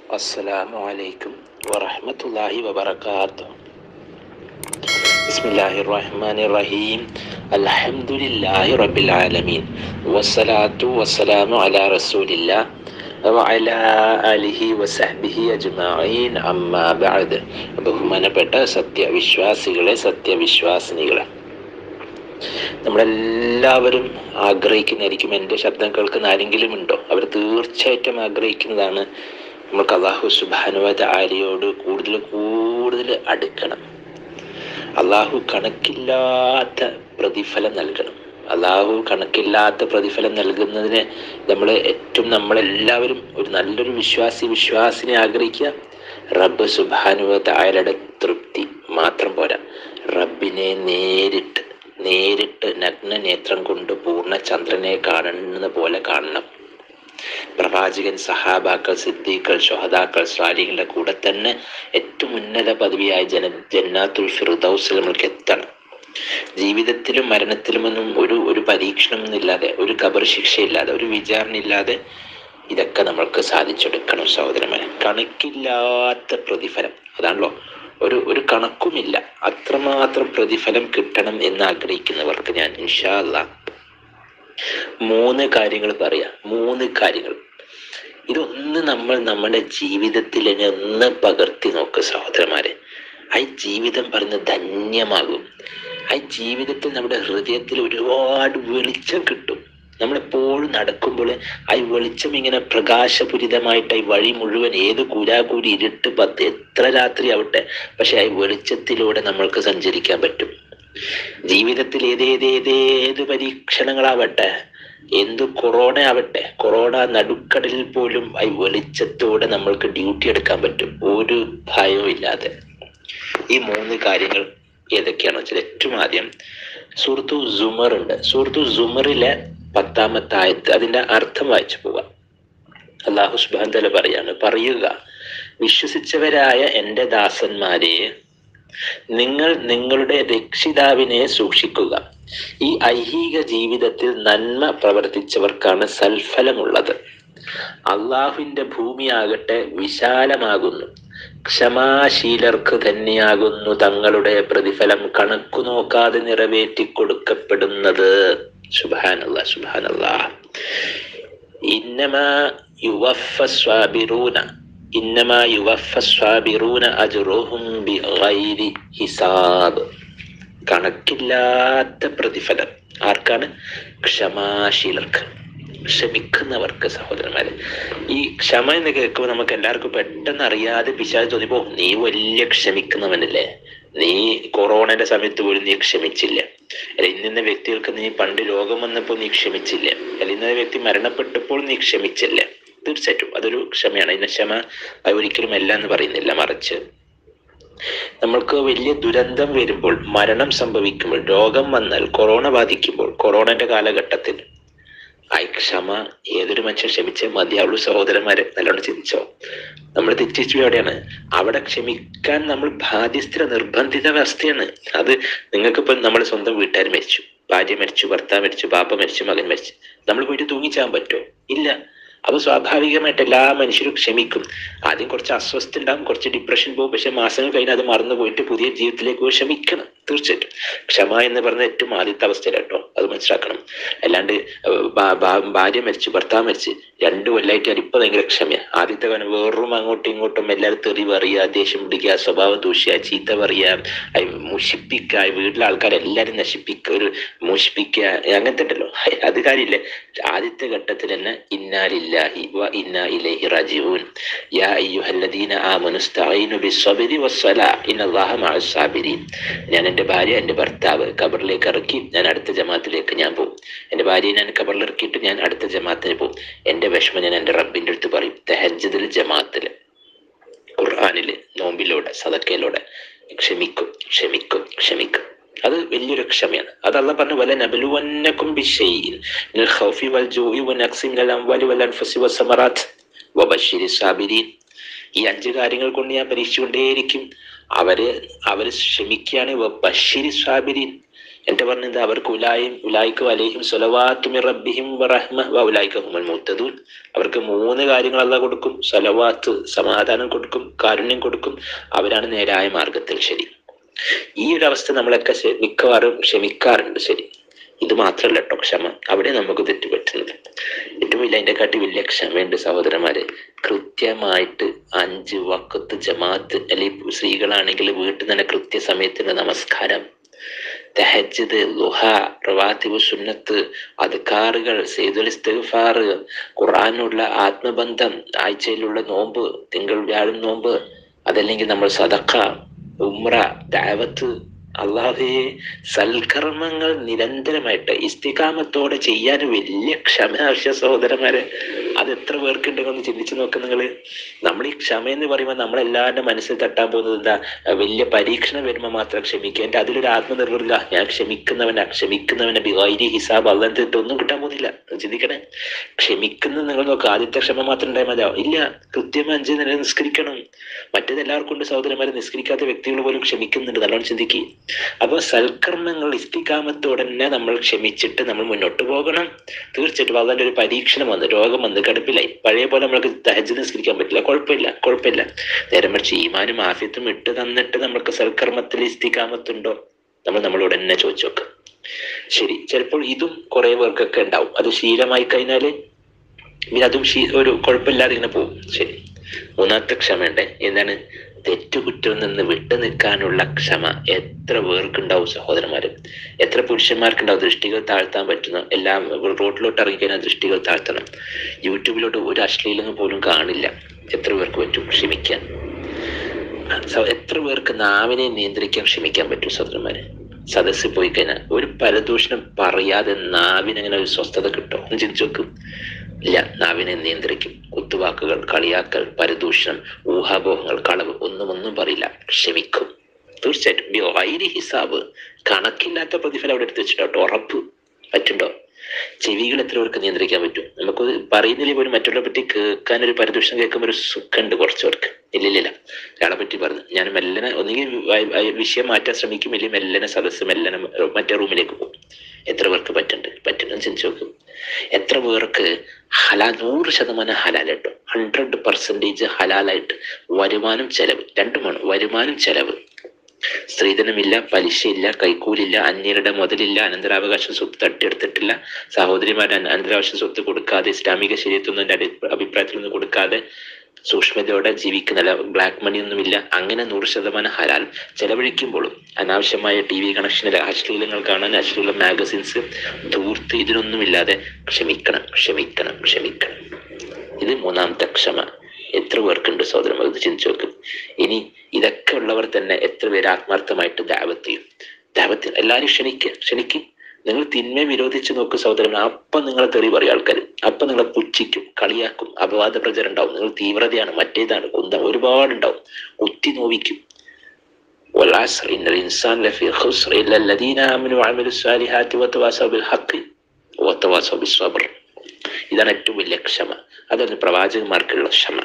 السلام عليكم ورحمة الله وبركاته بسم الله الرحمن الرحيم الحمد لله رب العالمين والصلاة والسلام على رسول الله وعلى آله وصحبه أجمعين أما بعد ബഹുമാനപ്പെട്ട സത്യവിശ്വാസികളെ സത്യവിശ്വാസിനികളെ നമ്മളെല്ലാവരും ആഗ്രഹിക്കുന്നതായിരിക്കും എൻ്റെ ശബ്ദം കേൾക്കുന്ന ആരെങ്കിലും ഉണ്ടോ അവർ തീർച്ചയായിട്ടും ആഗ്രഹിക്കുന്നതാണ് നമുക്ക് അള്ളാഹു സുബാനുവത ആലിയോട് കൂടുതൽ കൂടുതൽ അടുക്കണം അള്ളാഹു കണക്കില്ലാത്ത പ്രതിഫലം നൽകണം അള്ളാഹു കണക്കില്ലാത്ത പ്രതിഫലം നൽകുന്നതിന് നമ്മൾ ഏറ്റവും നമ്മളെല്ലാവരും ഒരു നല്ലൊരു വിശ്വാസി വിശ്വാസിനെ ആഗ്രഹിക്കുക റബ്ബ് സുബാനുവത ആയരുടെ തൃപ്തി മാത്രം പോരാ റബ്ബിനെ നേരിട്ട് നേരിട്ട് നഗ്ന നേത്രം കൊണ്ട് പൂർണ്ണ ചന്ദ്രനെ കാണുന്ന പോലെ കാണണം പ്രവാചകൻ സഹാബാക്കൾ സിദ്ദീഖൽ ഷൊഹദാക്കൾ സ്വാലികളുടെ കൂടെ തന്നെ ഏറ്റവും ഉന്നത പദവിയായ ജന ജന്നാത്തുൽ ഫിറുദൌസിൽ നമ്മൾക്ക് എത്തണം ജീവിതത്തിലും മരണത്തിലുമൊന്നും ഒരു ഒരു പരീക്ഷണം ഇല്ലാതെ ഒരു കബർ ശിക്ഷയില്ലാതെ ഒരു വിചാരണ ഇല്ലാതെ ഇതൊക്കെ നമ്മൾക്ക് സാധിച്ചെടുക്കണം സഹോദരന്മാരെ കണക്കില്ലാത്ത പ്രതിഫലം അതാണല്ലോ ഒരു ഒരു കണക്കുമില്ല അത്രമാത്രം പ്രതിഫലം കിട്ടണം എന്ന് ആഗ്രഹിക്കുന്നവർക്ക് ഞാൻ ഇൻഷാ അല്ലാ മൂന്ന് കാര്യങ്ങൾ പറയാം മൂന്ന് കാര്യങ്ങൾ ഇതൊന്ന് നമ്മൾ നമ്മുടെ ജീവിതത്തിൽ തന്നെ ഒന്ന് പകർത്തി നോക്കുക സഹോദരന്മാരെ ആ ജീവിതം പറഞ്ഞ് ധന്യമാകും ആ ജീവിതത്തിൽ നമ്മുടെ ഹൃദയത്തിൽ ഒരുപാട് വെളിച്ചം കിട്ടും നമ്മളെപ്പോഴും നടക്കുമ്പോൾ ആ വെളിച്ചം ഇങ്ങനെ പ്രകാശപൂരിതമായിട്ട് ഈ വഴി മുഴുവൻ ഏത് കൂരാകൂരി ഇരുട്ട് പത്ത് എത്ര രാത്രി ആവട്ടെ പക്ഷെ ആ വെളിച്ചത്തിലൂടെ നമ്മൾക്ക് സഞ്ചരിക്കാൻ പറ്റും ജീവിതത്തിൽ ഏതേതേതേത് പരീക്ഷണങ്ങളാവട്ടെ എന്ത് കൊറോണ ആവട്ടെ കൊറോണ നടുക്കടലിൽ പോലും ഈ വെളിച്ചത്തോടെ നമ്മൾക്ക് ഡ്യൂട്ടി എടുക്കാൻ പറ്റും ഒരു ഭയവും ഇല്ലാതെ ഈ മൂന്ന് കാര്യങ്ങൾ ഏതൊക്കെയാണെന്ന് വെച്ചാൽ ഏറ്റവും ആദ്യം സുഹൃത്തു സുമർ ഉണ്ട് സുഹൃത്തു സുമറിലെ പത്താമത്തെ ആയത്ത് അതിന്റെ അർത്ഥം വായിച്ചു പോവാം അള്ളാഹു സുബാൻ തല പറയാണ് പറയുക വിശ്വസിച്ചവരായ എൻ്റെ ദാസന്മാരെ നിങ്ങൾ നിങ്ങളുടെ രക്ഷിതാവിനെ സൂക്ഷിക്കുക ഈ ഐഹിക ജീവിതത്തിൽ നന്മ പ്രവർത്തിച്ചവർക്കാണ് സൽഫലമുള്ളത് അള്ളാഹുവിന്റെ ഭൂമിയാകട്ടെ വിശാലമാകുന്നു ക്ഷമാശീലർക്ക് തന്നെയാകുന്നു തങ്ങളുടെ പ്രതിഫലം കണക്കു നോക്കാതെ നിറവേറ്റി കൊടുക്കപ്പെടുന്നത് സുബാനല്ല സുബാനല്ല ഇന്നമാ യുവഫ സ്വാബിറൂന ഇന്നമാ യുവഫ സ്വാബിറൂന അജുറുഹും ബിഗൈരി ഹിസാബ് കണക്കില്ലാത്ത പ്രതിഫലം ആർക്കാണ് ക്ഷമാശീലർക്ക് ക്ഷമിക്കുന്നവർക്ക് സഹോദരന്മാരെ ഈ ക്ഷമ എന്ന് കേൾക്കുമ്പോൾ നമുക്ക് എല്ലാവർക്കും പെട്ടെന്ന് അറിയാതെ പിശാച് തോന്നിപ്പോ നീ വലിയ ക്ഷമിക്കുന്നവനല്ലേ നീ കൊറോണയുടെ സമയത്ത് പോലും നീ ക്ഷമിച്ചില്ല അല്ല ഇന്നിന്ന വ്യക്തികൾക്ക് നീ പണ്ട് രോഗം വന്നപ്പോൾ നീ ക്ഷമിച്ചില്ല അല്ല ഇന്ന വ്യക്തി മരണപ്പെട്ടപ്പോൾ നീ ക്ഷമിച്ചില്ല തീർച്ചയായിട്ടും അതൊരു ക്ഷമയാണ് ഇതിന്റെ ക്ഷമ അത് ഒരിക്കലും അല്ല എന്ന് പറയുന്നില്ല മറിച്ച് നമ്മൾക്ക് വലിയ ദുരന്തം വരുമ്പോൾ മരണം സംഭവിക്കുമ്പോൾ രോഗം വന്നാൽ കൊറോണ ബാധിക്കുമ്പോൾ കൊറോണന്റെ കാലഘട്ടത്തിൽ ആ ക്ഷമ ഏതൊരു മനുഷ്യൻ ക്ഷമിച്ച് മതിയാവുള്ളൂ സഹോദരന്മാരെ നല്ലോണം ചിന്തിച്ചോ നമ്മൾ തെറ്റിച്ചു എവിടെയാണ് അവിടെ ക്ഷമിക്കാൻ നമ്മൾ ബാധ്യസ്ഥ നിർബന്ധിത അവസ്ഥയാണ് അത് നിങ്ങൾക്കിപ്പം നമ്മുടെ സ്വന്തം വീട്ടുകാർ മരിച്ചു ഭാര്യ മരിച്ചു ഭർത്താവ് മരിച്ചു ബാപ്പ മരിച്ചു മകൻ മരിച്ചു നമ്മൾ പോയിട്ട് തൂങ്ങിച്ചാൻ പറ്റുമോ ഇല്ല അപ്പൊ സ്വാഭാവികമായിട്ട് എല്ലാ മനുഷ്യരും ക്ഷമിക്കും ആദ്യം കുറച്ച് അസ്വസ്ഥ ഉണ്ടാകും കുറച്ച് ഡിപ്രഷൻ പോകും പക്ഷെ മാസങ്ങൾ കഴിഞ്ഞ് അത് മറന്നു പോയിട്ട് പുതിയ ജീവിതത്തിലേക്ക് പോയി ക്ഷമിക്കണം തീർച്ചയായിട്ടും ക്ഷമ എന്ന് പറഞ്ഞ ഏറ്റവും ആദ്യത്തെ അവസ്ഥയില കേട്ടോ അത് മനസ്സിലാക്കണം അല്ലാണ്ട് ഭാര്യ മരിച്ചു ഭർത്താവ് മരിച്ച് രണ്ടു കൊല്ലായിട്ട് ഞാൻ ഇപ്പൊ ഭയങ്കര ക്ഷമ ആദ്യത്തെ കാലം വേറും അങ്ങോട്ടും ഇങ്ങോട്ടും എല്ലാവരും തെറി പറയുക ദേഷ്യം പിടിക്കുക സ്വഭാവം ദൂഷ്യ ചീത്ത പറയുക മുഷിപ്പിക്കുക വീട്ടിലെ ആൾക്കാരെല്ലാരും നശിപ്പിക്കുക ഒരു മുഷിപ്പിക്കുക അങ്ങനത്തെ ഉണ്ടല്ലോ അത് കാര്യമില്ലേ ആദ്യത്തെ ഘട്ടത്തിൽ തന്നെ ഇന്നാലില്ലാഹി വ ഇന്നാ ഇലൈഹി റാജിഊൻ യാ അയ്യുഹല്ലദീന ആമനു സ്തഈനു ബിസ്സബ്രി വസ്സലാ ഇന്നല്ലാഹ മഅസ് സാബിരീൻ ഞാൻ എൻ്റെ ഭാര്യ എൻ്റെ ഭർത്താവ് കബറിലേക്ക് ഇറക്കി ഞാൻ അടുത്ത ജമാത്തിലേക്ക് ഞാൻ പോകും എൻ്റെ ഭാര്യയെ ഞാൻ കബറിൽ ഇറക്കിയിട്ട് ഞാൻ അടുത്ത ജമാത്തിന് പോകും എൻ്റെ വിഷമം ഞാൻ എൻ്റെ റബ്ബിൻ്റെ അടുത്ത് പറയും തെഹജ്ജദിൽ ജമാത്തിൽ ഖുർആാനിൽ നോമ്പിലൂടെ സദക്കയിലൂടെ ക്ഷമിക്കും ക്ഷമിക്കും ക്ഷമിക്കും അത് വലിയൊരു ക്ഷമയാണ് അതല്ല പറഞ്ഞു വല നബലുവന്നക്കും ബിശൈഇൻ മിനൽ ഖൗഫി വൽ ജൂഇ വനഖ്സി മിനൽ അംവാലി വൽ അൻഫുസി വസ്സമറാത്ത് വബശ്ശിരി സാബിരീൻ ഈ അഞ്ച് കാര്യങ്ങൾ കൊണ്ട് ഞാൻ പരീക്ഷിച്ചുകൊണ്ടേയിരിക്കും അവര് അവര് ക്ഷമിക്കുകയാണ് ബഷീരി സാബിരീൻ എന്റെ പറഞ്ഞത് അവർക്ക് ഉലായും ഉലായിക്ക് അലൈഹിം സ്വലവാത്തുമി റബ്ബിഹിം വറഹ്മ വ ഉലായിക്ക ഹുമൽ മുഹ്തദൂൻ അവർക്ക് മൂന്ന് കാര്യങ്ങൾ അല്ലാഹ് കൊടുക്കും സ്വലവാത്ത് സമാധാനം കൊടുക്കും കാരുണ്യം കൊടുക്കും അവരാണ് നേരായ മാർഗത്തിൽ ശരി ഈ ഒരു അവസ്ഥ നമ്മളൊക്കെ ശ- മിക്കവാറും ക്ഷമിക്കാറുണ്ട് ശരി ഇത് മാത്രമല്ല കേട്ടോ ക്ഷമ അവിടെ നമുക്ക് തെറ്റുപറ്റുന്നത് ഏറ്റവും വലിയ അതിന്റെ കാട്ടി വലിയ ക്ഷമയുണ്ട് സഹോദരന്മാര് കൃത്യമായിട്ട് അഞ്ച് വക്കത്ത് ജമാഅത്ത് അല്ലെങ്കിൽ സ്ത്രീകളാണെങ്കിൽ വീട്ടിൽ തന്നെ കൃത്യസമയത്തിന് നമസ്കാരം തഹജ്ജുദ് ലുഹ റവാത്തിബ് സുന്നത്ത് അദ്കാറുകൾ സെയ്തുൽ ഇസ്തിഗ്ഫാർ ഖുർആനുള്ള ആത്മബന്ധം ആഴ്ചയിലുള്ള നോമ്പ് തിങ്കൾ വ്യാഴം നോമ്പ് അതല്ലെങ്കിൽ നമ്മൾ സദഖ ഉമ്ര ദാവത്ത് അള്ളാഹുയെ സൽക്കർമ്മങ്ങൾ നിരന്തരമായിട്ട് ഇസ്തികാമത്തോടെ ചെയ്യാൻ വലിയ ക്ഷമ ആവശ്യ സഹോദരന്മാരെ അത് എത്ര പേർക്കുണ്ടെന്ന് ചിന്തിച്ചു നോക്ക് നിങ്ങൾ നമ്മൾ ഈ ക്ഷമ എന്ന് പറയുമ്പോൾ നമ്മളെല്ലാവരുടെ മനസ്സിൽ തട്ടാൻ പോകുന്നത് എന്താ വലിയ പരീക്ഷണം വരുമ്പോൾ മാത്രം ക്ഷമിക്കുക എൻ്റെ അതിലൊരു ആത്മനിർവൃത ഞാൻ ക്ഷമിക്കുന്നവനാ ക്ഷമിക്കുന്നവനെ ബിവാരി ഹിസാബ് അള്ളാൻ ഒന്നും കിട്ടാൻ പോകുന്നില്ല ചിന്തിക്കണേ ക്ഷമിക്കുന്നത് നിങ്ങൾ നോക്കുക ആദ്യത്തെ ക്ഷമ മാത്രം ഉണ്ടായാൽ മതിയാവും ഇല്ല കൃത്യം അഞ്ച് നില നിസ്കരിക്കണം മറ്റേത് എല്ലാവർക്കും ഉണ്ട് സഹോദരന്മാരെ നിസ്കരിക്കാത്ത വ്യക്തികൾ പോലും ക്ഷമിക്കുന്നുണ്ട് നല്ലോണം ചിന്തിക്കുക അപ്പൊ സൽക്കർമ്മങ്ങൾ ഇസ്തികാമത്തോടെ തന്നെ നമ്മൾ ക്ഷമിച്ചിട്ട് നമ്മൾ മുന്നോട്ട് പോകണം തീർച്ചയായിട്ടും അതിന്റെ ഒരു പരീക്ഷണം വന്ന് രോഗം വന്ന് കടുപ്പിലായി പഴയ പോലെ നമ്മൾക്ക് തഹജ് നിസ്കരിക്കാൻ പറ്റില്ല കുഴപ്പമില്ല കുഴപ്പമില്ല നേരെ മറിച്ച് ഈമാനും ആഫ്യത്തും ഇട്ട് തന്നിട്ട് നമ്മൾക്ക് സൽക്കർമ്മത്തിൽ ഇസ്തികാമത്തുണ്ടോ നമ്മൾ നമ്മളോട് തന്നെ ചോദിച്ചു നോക്കാം ശരി ചിലപ്പോൾ ഇതും കുറെ പേർക്കൊക്കെ ഉണ്ടാവും അത് ശീലമായി കഴിഞ്ഞാല് പിന്നെ അതും ശീ ഒരു കുഴപ്പമില്ലാതെ ഇങ്ങനെ പോകും ശരി മൂന്നാമത്തെ ക്ഷമയുണ്ട് എന്താണ് തെറ്റുകുറ്റം നിന്ന് വിട്ടു നിൽക്കാനുള്ള ക്ഷമ എത്ര പേർക്കുണ്ടാവും സഹോദരന്മാര് എത്ര പുരുഷന്മാർക്കുണ്ടാവും ദൃഷ്ടികൾ താഴ്ത്താൻ പറ്റുന്ന എല്ലാം റോഡിലോട്ട് ഇറങ്ങിക്കഴിഞ്ഞാൽ ദൃഷ്ടികൾ താഴ്ത്തണം യൂട്യൂബിലോട്ട് ഒരു അശ്ലീലങ്ങൾ പോലും കാണില്ല എത്ര പേർക്ക് പറ്റും ക്ഷമിക്കാൻ സ- എത്ര പേർക്ക് നാവിനെ നിയന്ത്രിക്കാൻ ക്ഷമിക്കാൻ പറ്റും സഹോദരന്മാര് സദസ്സിൽ പോയി കഴിഞ്ഞാൽ ഒരു പരദൂഷണം പറയാതെ നാവിനങ്ങനെ ഒരു സ്വസ്ഥത കിട്ടും ഒന്ന് ചിന്തിച്ചു നോക്കും ഇല്ല നാവിനെ നിയന്ത്രിക്കും കുത്തുവാക്കുകൾ കളിയാക്കൽ പരദൂഷണം ഊഹാപോഹങ്ങൾ കളവ് ഒന്നും ഒന്നും പറയില്ല ക്ഷമിക്കും തീർച്ചയായിട്ടും ബി വൈരി ഹിസാബ് കണക്കില്ലാത്ത പ്രതിഫലം അവിടെ എടുത്ത് വെച്ചിട്ടോ ഉറപ്പ് പറ്റുണ്ടോ ചെവികൾ എത്ര പേർക്ക് നിയന്ത്രിക്കാൻ പറ്റും നമുക്ക് പറയുന്നില്ല പോലും മറ്റുള്ളവരെ പറ്റി കേൾക്കാൻ ഒരു പരദൂഷണം കേൾക്കുമ്പോൾ ഒരു സുഖമുണ്ട് കുറച്ച് പേർക്ക് ഇല്ലില്ല ഒരാളെ പറ്റി പറഞ്ഞു ഞാൻ മെല്ലനെ ഒന്നുകിൽ വ- വ- വിഷയം മാറ്റാൻ ശ്രമിക്കും ഇല്ലെങ്കിൽ മെല്ലനെ സദസ്സ് മെല്ലനെ മറ്റേ റൂമിലേക്ക് പോകും എത്ര പേർക്ക് പറ്റുന്നുണ്ട് പറ്റുന്നു ചിന്തിച്ചു നോക്കും എത്ര പേർക്ക് ഹലാൽ നൂറ് ശതമാനം ഹലാൽ കേട്ടോ ഹൺഡ്രഡ് പെർസെൻറ്റേജ് ഹലാലായിട്ട് വരുമാനം ചെലവ് രണ്ടുമാണ് വരുമാനം ചെലവ് സ്ത്രീധനമില്ല പലിശയില്ല കൈക്കൂലില്ല അന്യരുടെ മുതലില്ല അനന്തരാവകാശ സ്വത്ത് തട്ടിയെടുത്തിട്ടില്ല സഹോദരിമാരുടെ അന- അനന്തരാവകാശ സ്വത്ത് കൊടുക്കാതെ ഇസ്ലാമിക ശരീരത്തൊന്നും എൻ്റെ അടി അഭിപ്രായത്തിൽ നിന്ന് കൊടുക്കാതെ സൂക്ഷ്മതയോടെ ജീവിക്കുന്നില്ല ബ്ലാക്ക് മണി ഒന്നുമില്ല അങ്ങനെ നൂറ് ശതമാനം ഹലാൽ ചെലവഴിക്കുമ്പോഴും അനാവശ്യമായ ടി വി കണക്ഷനിൽ അശ്ലീലങ്ങൾ കാണാൻ അശ്ലീല മാഗസിൻസ് ധൂർത്ത് ഇതിനൊന്നുമില്ലാതെ ക്ഷമിക്കണം ക്ഷമിക്കണം ക്ഷമിക്കണം ഇത് മൂന്നാമത്തെ ക്ഷമ എത്ര പേർക്കുണ്ട് സഹോദരന്മാർ ഇത് ചിന്തിച്ചു നോക്ക് ഇനി ഇതൊക്കെ ഉള്ളവർ തന്നെ എത്ര പേര് ആത്മാർത്ഥമായിട്ട് ദാവത്ത് ചെയ്യും ദാവത്ത് എല്ലാവരും ക്ഷണിക്കുക ക്ഷണിക്കും നിങ്ങൾ തിന്മ വിരോധിച്ച് നോക്ക് സഹോദരൻ അപ്പൊ നിങ്ങളെ തെറി പറയും ആൾക്കാർ അപ്പൊ നിങ്ങളെ പുച്ഛിക്കും കളിയാക്കും അപവാദ പ്രചരം ഉണ്ടാവും നിങ്ങൾ തീവ്രതയാണ് മറ്റേതാണ് കുന്തം ഒരുപാടുണ്ടാവും കുത്തി നോവിക്കും والعصر إن الإنسان لفي خسر إلا الذين آمنوا وعملوا الصالحات وتواصوا بالحق وتواصوا بالصبر ഇതാണ് ഏറ്റവും വലിയ ക്ഷമ അതാണ് പ്രവാചകന്മാർക്കുള്ള ക്ഷമ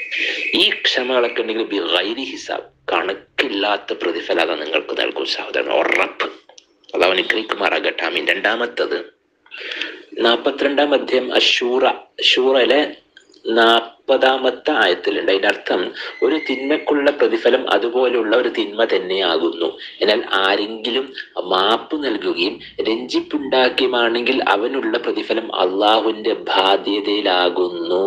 ഈ ക്ഷമകളൊക്കെ ഉണ്ടെങ്കിൽ ബി ഗൈരി ഹിസാബ് കണക്കില്ലാത്ത പ്രതിഫലം അത് നിങ്ങൾക്ക് നൽകും സഹോദരൻ ഉറപ്പ് അത് അവൻ അനുഗ്രഹിക്കുമാറാകട്ടെ ആമീൻ രണ്ടാമത്തത് നാൽപ്പത്തിരണ്ടാം അധ്യായം അഷൂറ ഷൂറയിലെ നാൽപ്പതാമത്തെ ആയത്തിലുണ്ട് അതിന്റെ അർത്ഥം ഒരു തിന്മക്കുള്ള പ്രതിഫലം അതുപോലെയുള്ള ഒരു തിന്മ തന്നെയാകുന്നു എന്നാൽ ആരെങ്കിലും മാപ്പ് നൽകുകയും രഞ്ജിപ്പുണ്ടാക്കിയുമാണെങ്കിൽ അവനുള്ള പ്രതിഫലം അള്ളാഹുവിന്റെ ബാധ്യതയിലാകുന്നു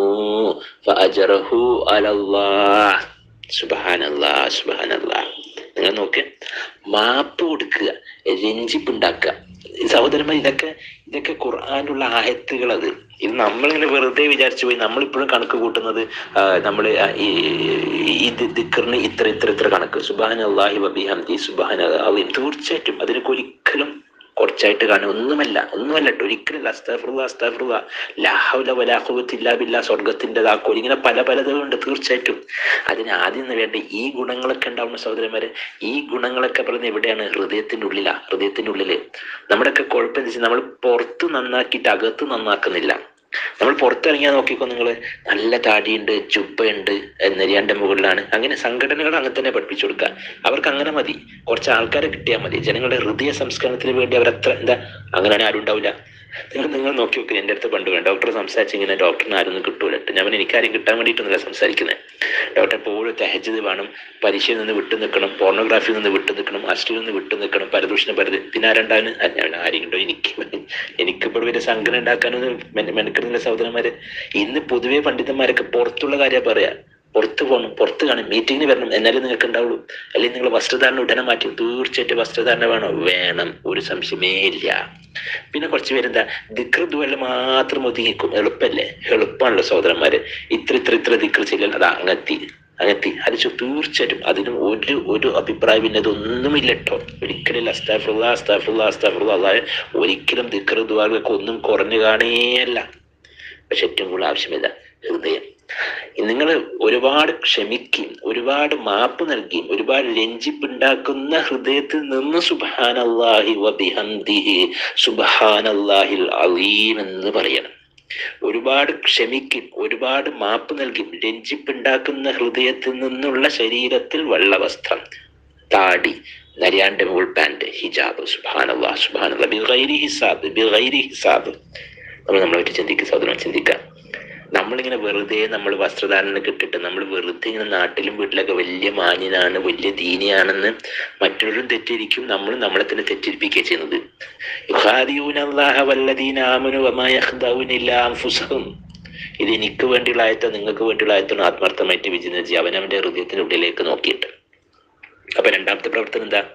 ഫഅജറഹു അലല്ലാഹ് സുബ്ഹാനല്ലാ സുബ്ഹാനല്ലാ നിങ്ങൾ നോക്ക് മാപ്പ് കൊടുക്കുക രഞ്ജിപ്പുണ്ടാക്കുക സഹോദരന്മാർ ഇതൊക്കെ ഇതൊക്കെ ഖുർആാനുള്ള ആയത്തുകൾ അത് ഇത് നമ്മളിങ്ങനെ വെറുതെ വിചാരിച്ചു പോയി നമ്മളിപ്പോഴും കണക്ക് കൂട്ടുന്നത് നമ്മൾ ഈ ദിക്കറിന് ഇത്ര ഇത്ര ഇത്ര കണക്ക് സുബാൻ അള്ളാഹി വബിഹംദി സുബാൻ അള്ളീം തീർച്ചയായിട്ടും അതിനൊക്കെ ഒരിക്കലും കുറച്ചായിട്ട് കാണും ഒന്നുമല്ല ഒന്നുമല്ല ട്ടോ. ഒരിക്കലും അസ്താഫുള്ള അസ്താഫുള്ള ലാഹുല വലാഹുബത്തില്ല ബില്ല സ്വർഗത്തിന്റെ താക്കോൽ ഇങ്ങനെ പല പലതുണ്ട് തീർച്ചയായിട്ടും അതിന് ആദ്യം ഒന്ന് വേണ്ട ഈ ഗുണങ്ങളൊക്കെ ഉണ്ടാവുന്ന സഹോദരന്മാര് ഈ ഗുണങ്ങളൊക്കെ പറയുന്നത് എവിടെയാണ് ഹൃദയത്തിന്റെ ഉള്ളിലാ ഹൃദയത്തിന്റെ ഉള്ളില് നമ്മുടെയൊക്കെ കുഴപ്പം എന്താ വെച്ചാൽ നമ്മൾ പുറത്ത് നന്നാക്കിയിട്ട് അകത്ത് നന്നാക്കുന്നില്ല നമ്മൾ പുറത്തിറങ്ങിയാൽ നോക്കിക്കോ നിങ്ങൾ നല്ല താടിയുണ്ട് ചുപ്പയുണ്ട് നെരിയാൻ്റെ മുകളിലാണ് അങ്ങനെ സംഘടനകൾ അങ്ങനെ തന്നെ പഠിപ്പിച്ചു കൊടുക്കുക അവർക്ക് അങ്ങനെ മതി കുറച്ച് ആൾക്കാരെ കിട്ടിയാൽ മതി ജനങ്ങളുടെ ഹൃദയ സംസ്കരണത്തിന് വേണ്ടി അവരത്ര എന്താ അങ്ങനെ ആരും ഉണ്ടാവില്ല നിങ്ങൾ നിങ്ങൾ നോക്കി നോക്കി എൻ്റെ അടുത്ത് പണ്ട് വേണം ഡോക്ടർ സംസാരിച്ച് ഇങ്ങനെ ഡോക്ടറിന് ആരും കിട്ടൂല ഞാൻ പറഞ്ഞു, എനിക്കാരും കിട്ടാൻ വേണ്ടിയിട്ടൊന്നുമില്ല സംസാരിക്കുന്നത് ഡോക്ടർ എപ്പോഴും തെഹജത് വേണം പരീക്ഷയിൽ നിന്ന് വിട്ടു നിൽക്കണം പോർണോഗ്രാഫിയിൽ നിന്ന് വിട്ടു നിൽക്കണം അശ്ലീൽ നിന്ന് വിട്ടു നിൽക്കണം പരദൂഷണ പരിധി പിന്നെ ആരണ്ടാണ് ആരെങ്കിലും എനിക്ക് എനിക്കിപ്പോൾ വലിയ സംഘടന ഉണ്ടാക്കാനൊന്നും മെന- മെനക്കെടുന്നില്ല സഹോദരന്മാര് ഇന്ന് പൊതുവെ പണ്ഡിതന്മാരൊക്കെ പുറത്തുള്ള കാര്യം പറയാ പുറത്ത് പോകണം പുറത്ത് കാണും മീറ്റിങ്ങിന് വരണം എന്നാലേ നിങ്ങൾക്ക് ഉണ്ടാവുള്ളൂ അല്ലെങ്കിൽ നിങ്ങൾ വസ്ത്രധാരണ ഉടനെ മാറ്റി തീർച്ചയായിട്ടും വസ്ത്രധാരണ വേണോ വേണം ഒരു സംശയമേ ഇല്ല പിന്നെ കുറച്ച് പേരെന്താ ദിക്റുദ്വല്ല മാത്രം ഒതുങ്ങിക്കും എളുപ്പല്ലേ എളുപ്പമാണല്ലോ സഹോദരന്മാര് ഇത്ര ഇത്ര ഇത്ര ദിക്ർ ചെയ്യൽ അത് അങ്ങെത്തി അങ്ങെത്തി അത് ചു- തീർച്ചയായിട്ടും അതിന് ഒരു ഒരു അഭിപ്രായ ഭിന്നതൊന്നുമില്ല കേട്ടോ ഒരിക്കലും അസ്താഫുള്ള അസ്താഫുള്ള അസ്താഫുള്ള അതായത് ഒരിക്കലും ദിക്റുദ്വാർക്ക് ഒന്നും കുറഞ്ഞു കാണേയല്ല പക്ഷെ ഏറ്റവും കൂടുതൽ ആവശ്യമില്ല ഹൃദയം നിങ്ങൾ ഒരുപാട് ക്ഷമിക്കുകയും ഒരുപാട് മാപ്പ് നൽകിയും ഒരുപാട് ലഞ്ചിപ്പുണ്ടാക്കുന്ന ഹൃദയത്തിൽ നിന്ന് സുബാനല്ലാഹി വബിഹംദിഹി സുബാനല്ലാഹിൽ അലീം എന്ന് പറയണം ഒരുപാട് ക്ഷമിക്കും ഒരുപാട് മാപ്പ് നൽകും ലഞ്ചിപ്പുണ്ടാക്കുന്ന ഹൃദയത്തിൽ നിന്നുള്ള ശരീരത്തിൽ വെള്ളവസ്ത്രം താടി നരിയാണ്ട് മുകൾ പാൻറ് ഹിജാബ് സുബാനല്ലാ സുബാനല്ലാ ബിഗൈരി ഹിസാബ് ബിഗൈരി ഹിസാബ് നമ്മൾ നമ്മളെ പറ്റി ചിന്തിക്കുക സഹോദരൻ ചിന്തിക്കാം നമ്മളിങ്ങനെ വെറുതെ നമ്മൾ വസ്ത്രധാരണം കിട്ടിട്ട് നമ്മൾ വെറുതെ ഇങ്ങനെ നാട്ടിലും വീട്ടിലൊക്കെ വലിയ മാന്യനാണ് വലിയ ദീനിയാണെന്ന് മറ്റൊരും തെറ്റിരിക്കും നമ്മൾ നമ്മളെ തന്നെ തെറ്റിരിപ്പിക്കുക ചെയ്യുന്നത് യുഹാദിയൂന അല്ലാഹ വല്ലദീന ആമനു വമാ യഖ്ദഊന ഇല്ലാ അൻഫുസഹും ഇത് എനിക്ക് വേണ്ടിയുള്ള ആയത്തോ നിങ്ങൾക്ക് വേണ്ടിയുള്ള ആയത്തോ ആത്മാർത്ഥമായിട്ട് വിചിന്തിച്ച് അവനവന്റെ ഹൃദയത്തിന്റെ ഉള്ളിലേക്ക് നോക്കിയിട്ട് അപ്പൊ രണ്ടാമത്തെ പ്രവർത്തനം എന്താ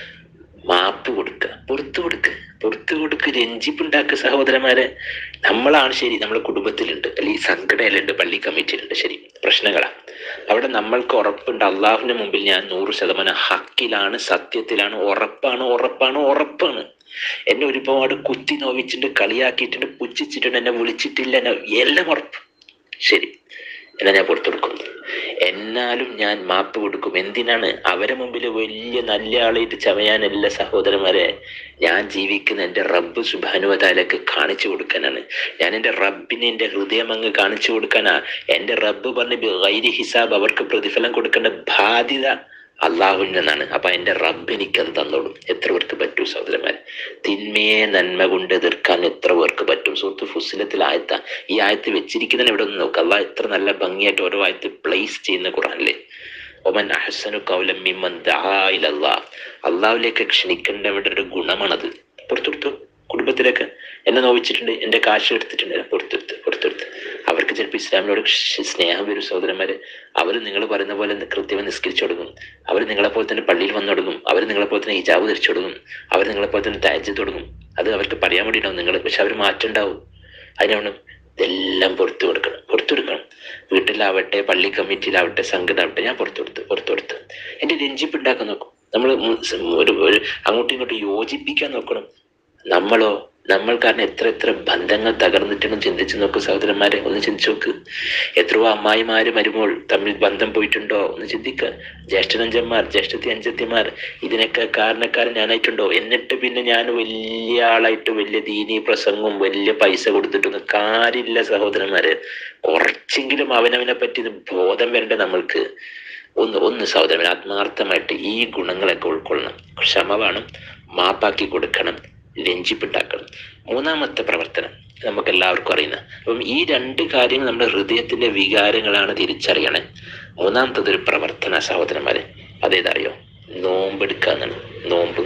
മാപ്പ് കൊടുക്കുക പുറത്തു കൊടുക്കുക പുറത്തു കൊടുക്കുക രഞ്ജിപ്പുണ്ടാക്കുക സഹോദരന്മാരെ നമ്മളാണ് ശരി നമ്മുടെ കുടുംബത്തിലുണ്ട് അല്ലെങ്കിൽ സംഘടനയിലുണ്ട് പള്ളി കമ്മിറ്റിയിലുണ്ട് ശരി പ്രശ്നങ്ങളാ അവിടെ നമ്മൾക്ക് ഉറപ്പുണ്ട് അള്ളാഹുവിന്റെ മുമ്പിൽ ഞാൻ നൂറ് ശതമാനം ഹക്കിലാണ് സത്യത്തിലാണ് ഉറപ്പാണ് ഉറപ്പാണ് ഉറപ്പാണ് എന്നെ ഒരുപാട് കുത്തി നോവിച്ചിട്ടുണ്ട് കളിയാക്കിയിട്ടുണ്ട് പുച്ഛിച്ചിട്ടുണ്ട് എന്നെ വിളിച്ചിട്ടില്ല എന്നെ എല്ലാം ഉറപ്പ് ശരി എന്നാ ഞാൻ പുറത്തു കൊടുക്കും എന്നാലും ഞാൻ മാപ്പ് കൊടുക്കും എന്തിനാണ് അവരെ മുമ്പിൽ വലിയ നല്ല ആളായിട്ട് ചമയാനല്ല സഹോദരന്മാരെ ഞാൻ ജീവിക്കുന്ന എൻ്റെ റബ്ബ് സുബാനുവതാലൊക്കെ കാണിച്ചു കൊടുക്കാനാണ് ഞാൻ എൻ്റെ റബ്ബിനെ എൻ്റെ ഹൃദയം അങ്ങ് കാണിച്ചു കൊടുക്കാനാ എൻ്റെ റബ്ബ് പറഞ്ഞ ഗൈരി ഹിസാബ് അവർക്ക് പ്രതിഫലം കൊടുക്കേണ്ട ബാധ്യത അള്ളാഹുവിൽ നിന്നാണ് അപ്പൊ എൻ്റെ റബ്ബ് എനിക്കത് തന്നോളും എത്ര പേർക്ക് പറ്റൂ സഹോദരന്മാരെ തിന്മയെ നന്മ കൊണ്ട് എതിർക്കാൻ എത്ര പേർക്ക് പറ്റും സുഹൃത്ത് ഫുസിലത്തിൽ ആയത്ത ഈ ആയത്ത് വെച്ചിരിക്കുന്നതിന് ഇവിടെ ഒന്ന് നോക്കുക അള്ളാഹ് എത്ര നല്ല ഭംഗിയായിട്ട് ഓരോ ആയത്ത് പ്ലേസ് ചെയ്യുന്ന ഖുറാനിലെ ഒമൻ അഹസനു കൗലം മിമ്മൻ ദആ ഇലല്ലാഹ് അള്ളാഹുലേക്ക് ക്ഷണിക്കേണ്ടവരുടെ ഒരു ഗുണമാണത് പുറത്തെടുത്തു കുടുംബത്തിലേക്ക് എന്നെ നോവിച്ചിട്ടുണ്ട് എൻ്റെ കാശ് എടുത്തിട്ടുണ്ട് എന്നെ പുറത്തെടുത്ത് പുറത്തെടുത്ത് അവർക്ക് ചിലപ്പോൾ ഇസ്ലാമിനോട് ക്ഷ- സ്നേഹം വരും സഹോദരന്മാര് അവർ നിങ്ങൾ പറയുന്ന പോലെ കൃത്യമായി നിസ്കരിച്ചു തുടങ്ങും അവർ നിങ്ങളെപ്പോലെ തന്നെ പള്ളിയിൽ വന്നു തുടങ്ങും അവർ നിങ്ങളെപ്പോലെ തന്നെ ഹിജാബ് ധരിച്ചു തുടങ്ങും അവർ നിങ്ങളെപ്പോലെ തന്നെ താജ്യം തുടങ്ങും അത് അവർക്ക് പറയാൻ വേണ്ടിയിട്ടാവും നിങ്ങൾ പക്ഷെ അവർ മാറ്റം ഉണ്ടാവും അതിനാണ് ഇതെല്ലാം പുറത്തു കൊടുക്കണം പുറത്തു കൊടുക്കണം വീട്ടിലാവട്ടെ പള്ളി കമ്മിറ്റിയിലാവട്ടെ സംഘടനാവട്ടെ ഞാൻ പുറത്തു കൊടുത്തു പുറത്തു കൊടുത്തു എൻ്റെ രഞ്ജിപ്പ് ഉണ്ടാക്കാൻ നോക്കും നമ്മൾ ഒരു ഒരു അങ്ങോട്ടും ഇങ്ങോട്ടും യോജിപ്പിക്കാൻ നോക്കണം നമ്മളോ നമ്മൾ കാരണം എത്ര എത്ര ബന്ധങ്ങൾ തകർന്നിട്ടുണ്ടെന്ന് ചിന്തിച്ചു നോക്ക് സഹോദരന്മാരെ ഒന്ന് ചിന്തിച്ചു നോക്ക് എത്രയോ അമ്മായിമാര് മരുമോൾ തമ്മിൽ ബന്ധം പോയിട്ടുണ്ടോ ഒന്ന് ചിന്തിക്കുക ജ്യേഷ്ഠനഞ്ചന്മാർ ജ്യേഷ്ഠത്തി അഞ്ചത്തിമാർ ഇതിനൊക്കെ കാരണക്കാരൻ ഞാനായിട്ടുണ്ടോ എന്നിട്ട് പിന്നെ ഞാൻ വലിയ ആളായിട്ട് വലിയ ദീനി പ്രസംഗവും വലിയ പൈസ കൊടുത്തിട്ടൊന്നും കാര്യമില്ല സഹോദരന്മാരെ കുറച്ചെങ്കിലും അവനവനെ പറ്റി ഇത് ബോധം വരണ്ടേ നമ്മൾക്ക് ഒന്ന് ഒന്ന് സഹോദരൻ ആത്മാർത്ഥമായിട്ട് ഈ ഗുണങ്ങളൊക്കെ ഉൾക്കൊള്ളണം ക്ഷമ വേണം മാപ്പാക്കി കൊടുക്കണം ലഞ്ചിപ്പിട്ടാക്കണം മൂന്നാമത്തെ പ്രവർത്തനം നമുക്ക് എല്ലാവർക്കും അറിയുന്ന അപ്പം ഈ രണ്ട് കാര്യങ്ങൾ നമ്മുടെ ഹൃദയത്തിന്റെ വികാരങ്ങളാണ് തിരിച്ചറിയണേ മൂന്നാമത്തത് ഒരു പ്രവർത്തന സഹോദരന്മാരെ അതേതറിയോ നോമ്പെടുക്കാന്നാണ് നോമ്പ്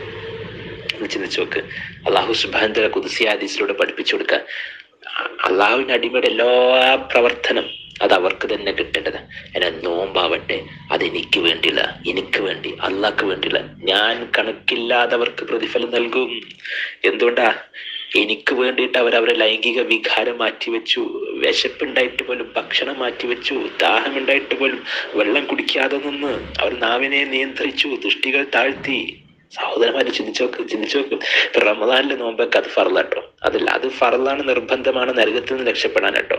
ഒന്ന് ചിന്തിച്ചു നോക്ക് അള്ളാഹു സുബാൻ കുതിസി ഹദീസിലൂടെ പഠിപ്പിച്ചു കൊടുക്കുക അള്ളാഹുവിന്റെ അടിമയുടെ എല്ലാ പ്രവർത്തനം അത് അവർക്ക് തന്നെ കിട്ടേണ്ടത് എന്നാൽ നോമ്പാവട്ടെ അത് എനിക്ക് വേണ്ടിയില്ല എനിക്ക് വേണ്ടി അള്ളാഹ്ക്ക് വേണ്ടിയില്ല ഞാൻ കണക്കില്ലാതവർക്ക് പ്രതിഫലം നൽകും എന്തുകൊണ്ടാ എനിക്ക് വേണ്ടിയിട്ട് അവർ അവരെ ലൈംഗിക വികാരം മാറ്റിവെച്ചു വിശപ്പുണ്ടായിട്ട് പോലും ഭക്ഷണം മാറ്റിവെച്ചു ദാഹമുണ്ടായിട്ട് പോലും വെള്ളം കുടിക്കാതെ നിന്ന് അവർ നാവിനെ നിയന്ത്രിച്ചു ദൃഷ്ടികൾ താഴ്ത്തി സഹോദരന്മാരെ ചിന്തിച്ചു നോക്ക് ചിന്തിച്ചു നോക്ക് ഇപ്പൊ റമദാനിലെ നോമ്പൊക്കെ അത് ഫറല കേട്ടോ അതല്ല അത് ഫറലാണ് നിർബന്ധമാണ് നരകത്തിൽ നിന്ന് രക്ഷപ്പെടാൻ കേട്ടോ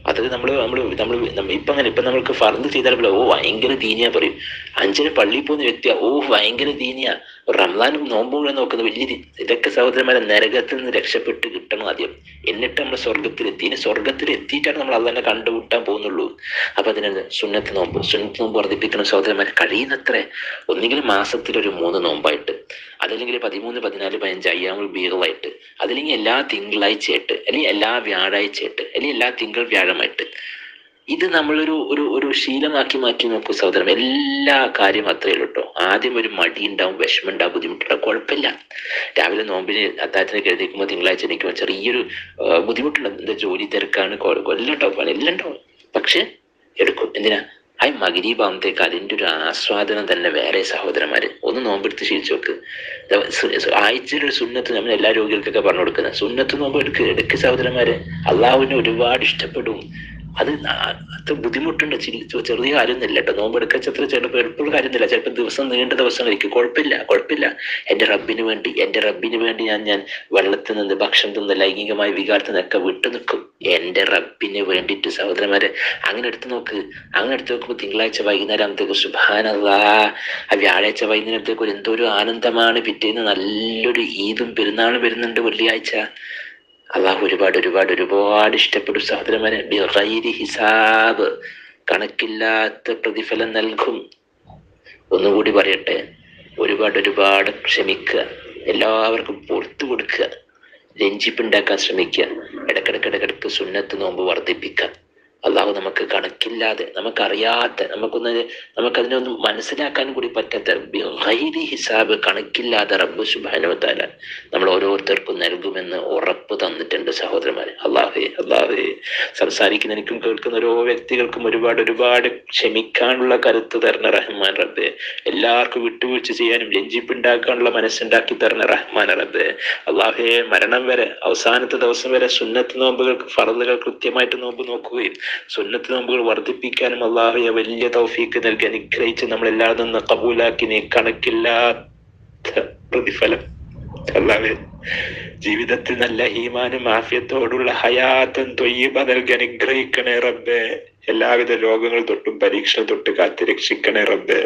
അത് നമ്മൾ നമ്മൾ നമ്മൾ ഇപ്പൊ അങ്ങനെ ഇപ്പൊ നമ്മൾക്ക് ഫർദ് ചെയ്താൽ പോലെ ഓ ഭയങ്കര ദീനിയാ പറയും അഞ്ചിന് പള്ളിയിൽ പോകുന്ന വ്യക്തിയാ ഓ ഭയങ്കര ദീനിയാ റംസാനും നോമ്പും കൂടെ നോക്കുന്ന വലിയ ദി- ഇതൊക്കെ സഹോദരന്മാരെ നരകത്തിൽ നിന്ന് രക്ഷപ്പെട്ട് കിട്ടണം ആദ്യം എന്നിട്ട് നമ്മൾ സ്വർഗത്തിലെത്തി ഇനി സ്വർഗത്തിൽ എത്തിയിട്ടാണ് നമ്മൾ അത് തന്നെ കണ്ടുമുട്ടാൻ പോകുന്നുള്ളൂ അപ്പൊ അതിനാണ് സുന്നത്ത് നോമ്പ് സുന്നത്ത് നോമ്പ് വർദ്ധിപ്പിക്കണം സഹോദരന്മാരെ കഴിയുന്നത്ര ഒന്നുകിൽ മാസത്തിൽ ഒരു മൂന്ന് നോമ്പായിട്ട് അതല്ലെങ്കിൽ പതിമൂന്ന് പതിനാല് പതിനഞ്ച് അയ്യാമൽ ബീറുമായിട്ട് അതല്ലെങ്കിൽ എല്ലാ തിങ്കളാഴ്ചയായിട്ട് അല്ലെങ്കിൽ എല്ലാ വ്യാഴാഴ്ചയായിട്ട് അല്ലെങ്കിൽ എല്ലാ തിങ്കൾ വ്യാഴമായിട്ട് ഇത് നമ്മളൊരു ഒരു ഒരു ശീലമാക്കി മാറ്റി നോക്കൂ സഹോദരം എല്ലാ കാര്യം അത്രയേ ഉള്ളൂ കേട്ടോ ആദ്യം ഒരു മടി ഉണ്ടാവും വിഷമം ഉണ്ടാവും ബുദ്ധിമുട്ടുണ്ടാവും കുഴപ്പമില്ല രാവിലെ നോമ്പിന് അത്താഴത്തിന് കരുതിക്കുമ്പോൾ തിങ്കളാഴ്ച നിൽക്കുമ്പോൾ ചെറിയൊരു ആ, ബുദ്ധിമുട്ടുണ്ട് എന്താ ജോലി തിരക്കാണ് കൊ- എല്ലാം ഉണ്ടാവും പണി എല്ലാം ഉണ്ടാവും പക്ഷെ എടുക്കും എന്തിനാ ആ മകരീഭാവത്തേക്ക് അതിൻ്റെ ഒരു ആസ്വാദനം തന്നെ വേറെ സഹോദരന്മാര് ഒന്ന് നോമ്പെടുത്ത് ശീലിച്ചു നോക്ക് ദ- സു- സു- ആഴ്ചയിലൊരു സുന്നത്ത് നമ്മൾ എല്ലാ രോഗികൾക്കൊക്കെ പറഞ്ഞു കൊടുക്കുന്നത് സുന്നത്ത് നോമ്പ് എടുക്ക് എടുക്ക് സഹോദരന്മാര് അള്ളാഹുവിനെ ഒരുപാട് ഇഷ്ടപ്പെടും അത് ന- അത് ബുദ്ധിമുട്ടുണ്ട് ചി- ചെറിയ കാര്യമൊന്നുമില്ല കേട്ടോ നോമ്പ് എടുക്കാൻ ചിത്ര ചിലപ്പോൾ എളുപ്പമുള്ള കാര്യമൊന്നുമില്ല ചിലപ്പോൾ ദിവസം നീണ്ട ദിവസമായിരിക്കും കുഴപ്പമില്ല കുഴപ്പമില്ല എൻ്റെ റബ്ബിന് വേണ്ടി എൻ്റെ റബ്ബിന് വേണ്ടി ഞാൻ ഞാൻ വെള്ളത്തിൽ നിന്ന് ഭക്ഷണം നിന്ന് ലൈംഗികമായ വികാരത്തിൽ നിന്നൊക്കെ വിട്ടു നിൽക്കും എൻ്റെ റബ്ബിന് വേണ്ടിയിട്ട് സഹോദരന്മാരെ അങ്ങനെ എടുത്ത് നോക്ക് അങ്ങനെ എടുത്ത് നോക്കുമ്പോൾ തിങ്കളാഴ്ച വൈകുന്നേരത്തേക്ക് സുബാനല്ലാ ആ വ്യാഴാഴ്ച വൈകുന്നേരത്തേക്ക് ഒരു എന്തോ ഒരു ആനന്ദമാണ് പിറ്റേന്ന് നല്ലൊരു ഈദും പെരുന്നാളും വരുന്നുണ്ട് വെള്ളിയാഴ്ച അള്ളാഹു ഒരുപാട് ഒരുപാട് ഒരുപാട് ഇഷ്ടപ്പെടും സഹോദരന്മാരെ ബിഗൈരി ഹിസാബ് കണക്കില്ലാത്ത പ്രതിഫലം നൽകും ഒന്നുകൂടി പറയട്ടെ ഒരുപാട് ഒരുപാട് ക്ഷമിക്കുക എല്ലാവർക്കും പുറത്തു കൊടുക്കുക രഞ്ജിപ്പുണ്ടാക്കാൻ ശ്രമിക്കുക ഇടക്കിടക്ക് ഇടക്കിടക്ക് സുന്നത്ത് നോമ്പ് വർദ്ധിപ്പിക്കുക അള്ളാഹു നമുക്ക് കണക്കില്ലാതെ നമുക്കറിയാത്ത നമുക്കൊന്ന് നമുക്കതിനെ ഒന്ന് മനസ്സിലാക്കാൻ കൂടി പറ്റാത്ത ബിഗൈരി ഹിസാബ് കണക്കില്ലാതെ റബ്ബ് സുബാനുവത്താല നമ്മൾ ഓരോരുത്തർക്കും നൽകുമെന്ന് ഉറപ്പ് തന്നിട്ടുണ്ട് സഹോദരന്മാരെ അള്ളാഹേ അള്ളാഹേ സംസാരിക്കുന്ന എനിക്കും കേൾക്കുന്ന ഓരോ വ്യക്തികൾക്കും ഒരുപാട് ഒരുപാട് ക്ഷമിക്കാനുള്ള കരുത്ത് തരണ റഹ്മാൻ റബ്ബെ എല്ലാവർക്കും വിട്ടുവീഴ്ച ചെയ്യാനും രഞ്ജിപ്പുണ്ടാക്കാനുള്ള മനസ്സുണ്ടാക്കി തരണ റഹ്മാൻ റബ്ബെ അള്ളാഹേ മരണം വരെ അവസാനത്തെ ദിവസം വരെ സുന്നത്ത് നോമ്പുകൾക്ക് ഫറലുകൾ കൃത്യമായിട്ട് നോമ്പ് നോക്കുകയും സുന്നത്ത് നോമ്പുകൾ വർദ്ധിപ്പിക്കാനും അള്ളാഹയെ വലിയ തൗഫീക്ക് നൽകി അനുഗ്രഹിച്ച് നമ്മളെല്ലാവരും നിന്ന് കബൂലാക്കി നീ കണക്കില്ലാത്ത പ്രതിഫലം അല്ലാതെ ജീവിതത്തിൽ നല്ല ഹീമാനും ആഫ്യത്തോടുള്ള ഹയാത്തും തൊയ്യബ നൽകി അനുഗ്രഹിക്കണേ റബ്ബേ എല്ലാവിധ രോഗങ്ങൾ തൊട്ടും പരീക്ഷണം തൊട്ട് കാത്ത് രക്ഷിക്കണേ റബ്ബേ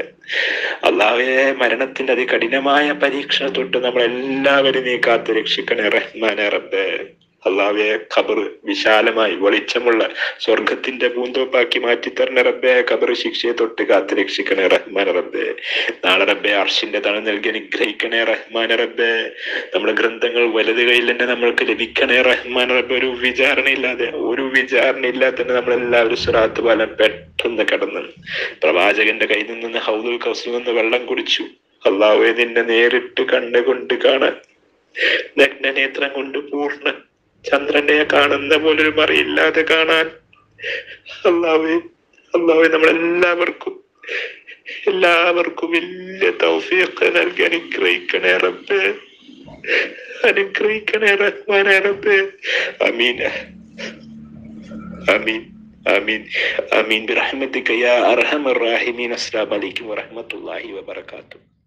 അള്ളാഹേ മരണത്തിന്റെ അതികഠിനമായ പരീക്ഷണം തൊട്ട് നമ്മൾ എല്ലാവരും നീ കാത്ത് രക്ഷിക്കണേ റഹ്മാനെ റബ്ബേ അള്ളാഹെ ഖബർ വിശാലമായി വെളിച്ചമുള്ള സ്വർഗത്തിന്റെ പൂന്തോപ്പാക്കി മാറ്റി തരണ റബ്ബെ ഖബർ ശിക്ഷയെ തൊട്ട് കാത്ത് രക്ഷിക്കണേ റഹ്മാൻ റബ്ബെ നാളെ റബ്ബെ അർഷിന്റെ തണൽ നൽകി അനുഗ്രഹിക്കണേ റഹ്മാൻ റബ്ബെ നമ്മുടെ ഗ്രന്ഥങ്ങൾ വലത് കയ്യിൽ തന്നെ നമ്മൾക്ക് ലഭിക്കണേ റഹ്മാൻ റബ്ബെ ഒരു വിചാരണയില്ലാതെ ഒരു വിചാരണയില്ലാതെ തന്നെ നമ്മളെല്ലാവരും സുറാത്ത് പാലം പെട്ടെന്ന് കടന്നു പ്രവാചകന്റെ കയ്യിൽ നിന്ന് ഹൗദുൽ കൗസിൽ നിന്ന് വെള്ളം കുടിച്ചു അള്ളാഹുവെ നിന്നെ നേരിട്ട് കണ്ടുകൊണ്ട് കാണാൻ നഗ്നനേത്രം കൊണ്ട് പൂർണ്ണ ചന്ദ്രനെ കാണുന്ന പോലൊരു മറിയില്ലാതെ കാണാൻ അള്ളാഹുവെ അള്ളാഹുവെ നമ്മളെല്ലാവർക്കും എല്ലാവർക്കും വലിയ തൗഫീഖ് നൽകി അനുഗ്രഹിക്കണേ റബ്ബേ അനുഗ്രഹിക്കണേ റഹ്മാനെ റബ്ബേ അമീൻ അമീൻ آمين آمين برحمتك يا أرحم الراحمين السلام عليكم ورحمة الله وبركاته